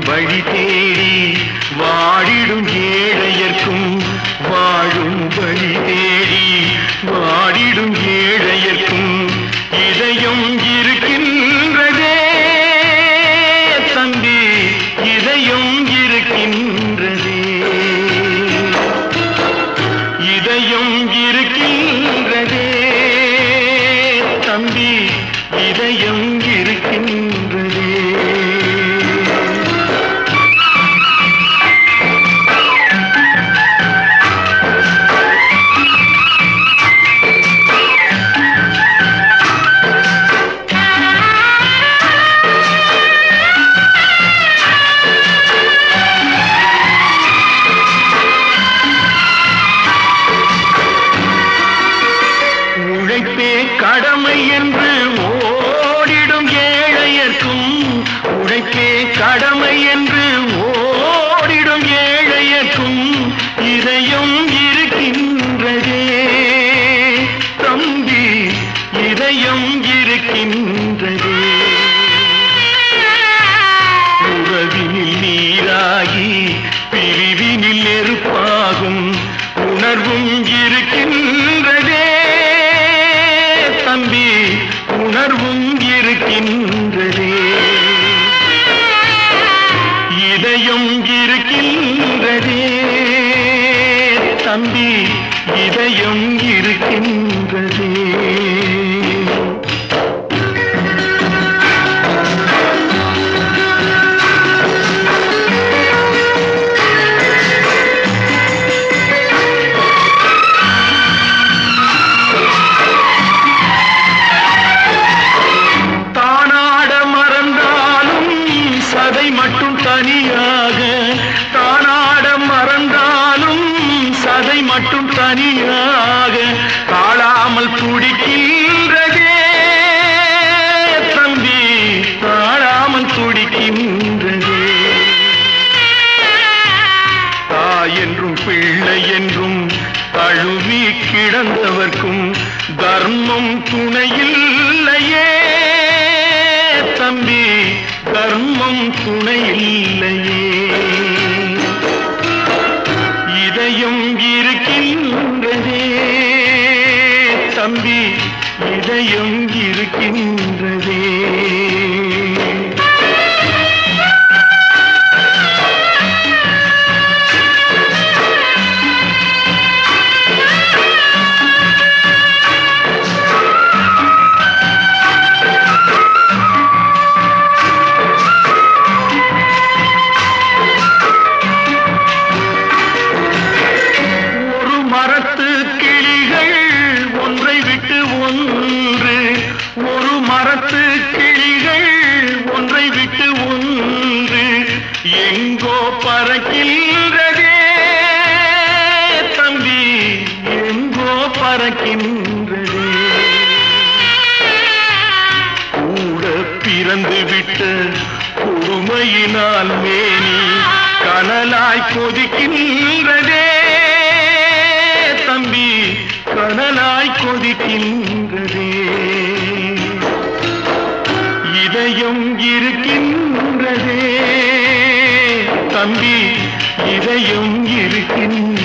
வழி தேடி வாடிடும் ஏழையர்க்கும் வாழும் வழி தேடி வாடிடும் ஏழையர்க்கும் இதயம் இருக்கின்றதே தம்பி இதயம் இருக்கின்றதே இதயம் இருக்கின்றதே தம்பி இதயம் இருக்கின்றதே உழைப்பே கடமை என்று ஓடிடும் ஏழையர்க்கும் உழைப்பே கடமை என்று ஓடிடும் ஏழையர்க்கும் இதயம் இருக்கின்றதே தம்பி இதயம் இருக்கின்றதே உறவினில் நீராகி பிரிவினில் நெருப்பாகும் உணர்வும் இருக்கின்றதே தம்பி உணர்வும் இருக்கின்றதே இதயம் இருக்கின்றதே தம்பி இதயம் இருக்கின்றதே தானாட மறந்தாலும் சதை மட்டும் தனியாக தானாட மறந்தாலும் சதை மட்டும் தனியாக தாழாமல் துடிக்கின்றதே தம்பி தாழாமல் துடிக்கின்றதே தாய் என்றும் பிள்ளை என்றும் தழுவி கிடந்தவர்க்கும் தர்மம் துணையில்லையே தம்பி தர்மம் துணையில்லையே இதயம் இருக்கின்றதே தம்பி இதயம் இருக்கின்றதே ஒரு மரத்து கிளிகள் ஒன்றை விட்டு ஒன்று ஒரு மரத்து கிளிகள் ஒன்றை விட்டு ஒன்று எங்கோ பறக்கின்றதே தம்பி எங்கோ பறக்கின்றதே கூட பிறந்து விட்ட கொடுமையினால் மேனி கனலாய் கொதிக்கின்றதே தம்பி கனலாய் கொதிக்கின்றதே இதயம் இருக்கின்றதே தம்பி இதயம் இருக்கின்றதே